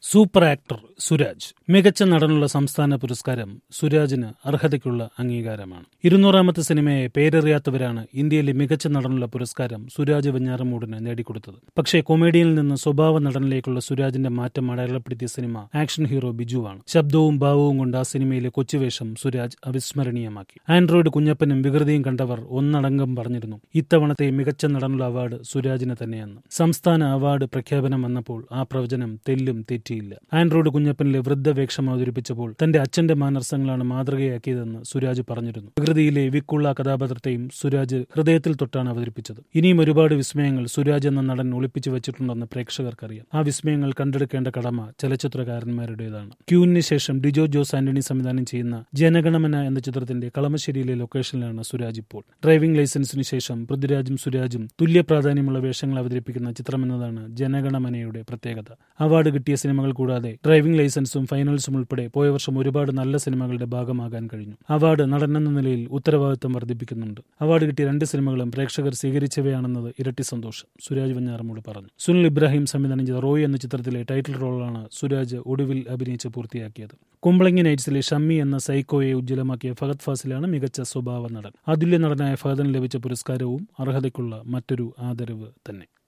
super actor Suraj മികച്ച നടനുള്ള സംസ്ഥാന പുരസ്കാരം സുരാജിന് അർഹതയ്ക്കുള്ള അംഗീകാരമാണ് ഇരുന്നൂറാമത്തെ സിനിമയെ പേരറിയാത്തവരാണ് ഇന്ത്യയിലെ മികച്ച നടനുള്ള പുരസ്കാരം സുരാജ് വെഞ്ഞാറമൂടിന് നേടിക്കൊടുത്തത് പക്ഷേ കൊമേഡിയനിൽ നിന്ന് സ്വഭാവ നടനിലേക്കുള്ള സുരാജിന്റെ മാറ്റം അടയാളപ്പെടുത്തിയ സിനിമ ആക്ഷൻ ഹീറോ ബിജുവാണ് ശബ്ദവും ഭാവവും കൊണ്ട് ആ സിനിമയിലെ കൊച്ചുവേഷം സുരാജ് അവിസ്മരണീയമാക്കി ആൻഡ്രോയിഡ് കുഞ്ഞപ്പനും വികൃതിയും കണ്ടവർ ഒന്നടങ്കം പറഞ്ഞിരുന്നു ഇത്തവണത്തെ മികച്ച നടനുള്ള അവാർഡ് സുരാജിന് തന്നെയെന്ന് സംസ്ഥാന അവാർഡ് പ്രഖ്യാപനം വന്നപ്പോൾ ആ പ്രവചനം തെല്ലും തെറ്റിയില്ല ആൻഡ്രോയിഡ് കുഞ്ഞപ്പനിലെ വൃദ്ധവേഷം അവതരിപ്പിച്ചപ്പോൾ തന്റെ അച്ഛന്റെ മാനർസങ്ങളാണ് മാതൃകയാക്കിയതെന്ന് സുരാജ് പറഞ്ഞിരുന്നു വികൃതിയിലെ വിക്കുള്ള കഥാപാത്രത്തെയും സുരാജ് ഹൃദയത്തിൽ തൊട്ടാണ് അവതരിപ്പിച്ചത് ഇനിയും ഒരുപാട് വിസ്മയങ്ങൾ സുരാജ് എന്ന നടൻ ഒളിപ്പിച്ചു വെച്ചിട്ടുണ്ടെന്ന് പ്രേക്ഷകർക്കറിയാം ആ വിസ്മയങ്ങൾ കണ്ടെടുക്കേണ്ട കടമ ചലച്ചിത്രകാരന്മാരുടേതാണ് ക്യൂവിന് ശേഷം ഡിജോ ജോസ് ആന്റണി സംവിധാനം ചെയ്യുന്ന ജനഗണമന എന്ന ചിത്രത്തിന്റെ കളമശ്ശേരിയിലെ ലൊക്കേഷനിലാണ് സുരാജ് ഇപ്പോൾ ഡ്രൈവിംഗ് ലൈസൻസിന് ശേഷം പൃഥ്വിരാജും സുരാജും തുല്യ പ്രാധാന്യമുള്ള വേഷങ്ങൾ അവതരിപ്പിക്കുന്ന ചിത്രമെന്നതാണ് ജനഗണമനയുടെ പ്രത്യേകത അവാർഡ് കിട്ടിയ സിനിമകൾ കൂടാതെ ഡ്രൈവിംഗ് ലൈസൻസും ഫൈനൽസും ഉൾപ്പെടെ പോയ വർഷം ഒരുപാട് നല്ല സിനിമകളുടെ ഭാഗമാകാൻ കഴിഞ്ഞു അവാർഡ് നടനെന്ന നിലയിൽ ഉത്തരവാദിത്വം വർദ്ധിപ്പിക്കുന്നുണ്ട് അവാർഡ് കിട്ടിയ രണ്ട് സിനിമകളും പ്രേക്ഷകർ സ്വീകരിച്ചവയാണെന്നത് ഇരട്ടി സന്തോഷം സുരാജ് വഞ്ഞാറമൂട് പറഞ്ഞു സുനിൽ ഇബ്രാഹിം സംവിധാനം ചെയ്ത റോയ് എന്ന ചിത്രത്തിലെ ടൈറ്റിൽ റോളാണ് സുരാജ് ഒടുവിൽ അഭിനയിച്ച് പൂർത്തിയാക്കിയത് കുമ്പളങ്ങി നൈറ്റ്സിലെ ഷമ്മി എന്ന സൈക്കോയെ ഉജ്ജ്വലമാക്കിയ ഫഹദ് ഫാസിലാണ് മികച്ച സ്വഭാവ നടൻ അതുല്യ നടനായ ഫഹദിന് ലഭിച്ച പുരസ്കാരവും അർഹതയ്ക്കുള്ള മറ്റൊരു ആദരവ് തന്നെ